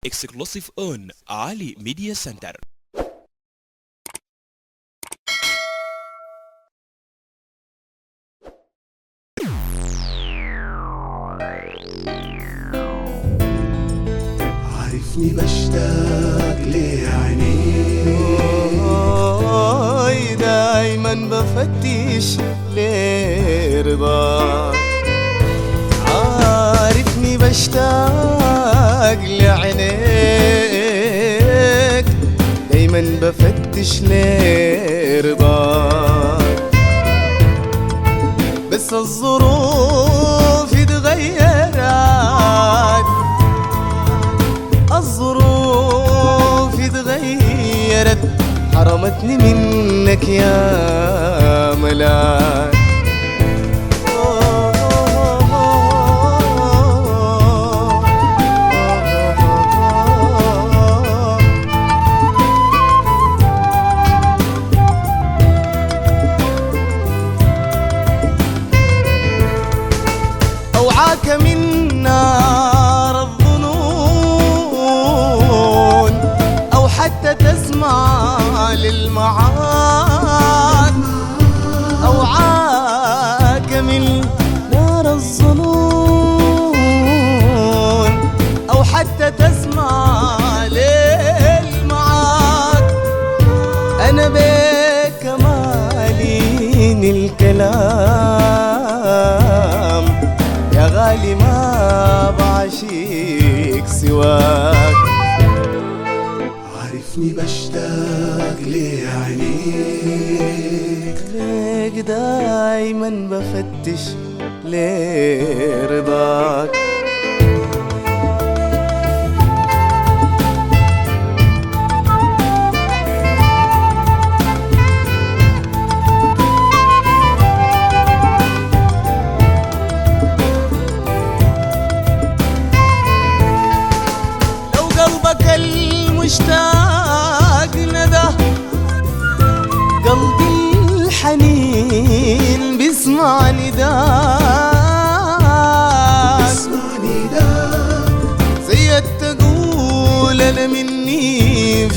exclusive on Ali Media Center. عارفني بشتاق لعينيك أوي دايما بفتش لرضاك عارفني بشتاق لعينيك دايما بفتش لرضاك بس الظروف اتغيرت الظروف اتغيرت حرمتني منك يا ملاك أوعاك من نار الظنون أو حتى تسمع للمعاد أوعاك من نار الظنون أو حتى تسمع للمعاد أنا بك مالين الكلام يا غالي ما بعشيك سواك عارفني بشتاق لعينيك ليك دايما بفتش لرضاك لو قلبك المشتاق ندى قلبي الحنين بيسمع نداك اسمعني ده زي تقول انا مني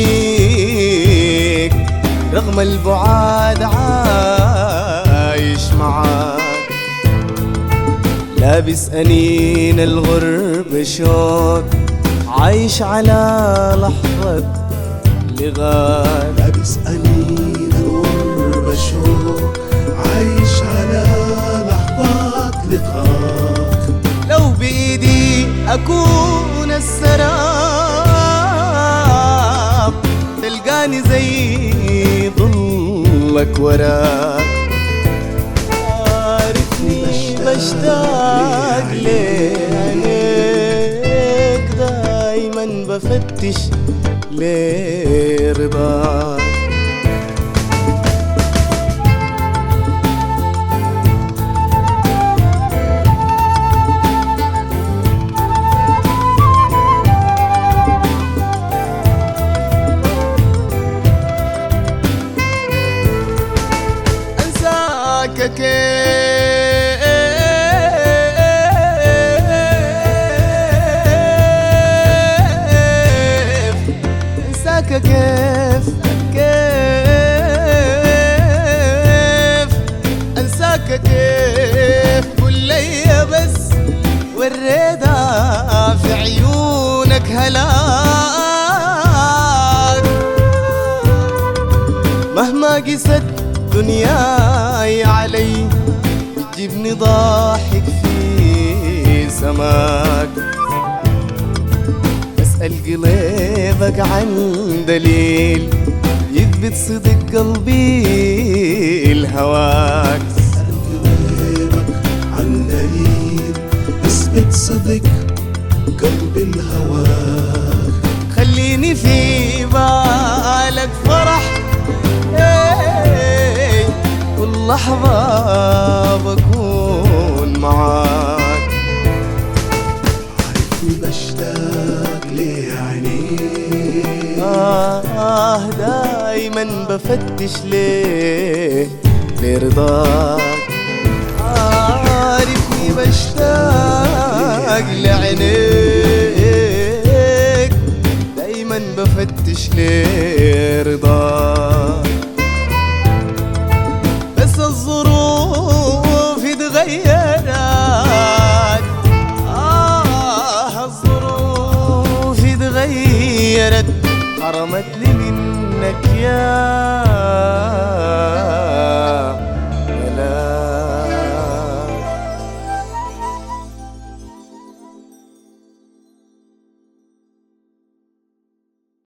فيك رغم البعاد عايش معاك لابس انين الغربة شوق عايش على لحظة لغاك لابس أنين الغربة شوق عايش على لحظات لقاك لو بإيدي أكون السراب تلقاني زي ظلك وراك عارفني بشتاق لعينيك دايما بفتش لرضاك انساك كيف انساك كيف كيف انساك كيف قل لي بس وريتها في عيونك هلاك مهما قست دنياي علي بتجيبني ضاحك في سماك اسأل قلبك عن دليل يثبت صدق قلبي الهواك قلبك عن دليل اثبت صدق قلب الهواك خليني في بالك فرح إيه، كل لحظة بكون معاك عارفني بشتاق لعينيك آه, آه دايما بفتش ليه لرضاك عارفني بشتاق لعينيك بفتش لرضاك بس الظروف اتغيرت آه الظروف اتغيرت حرمت لي منك يا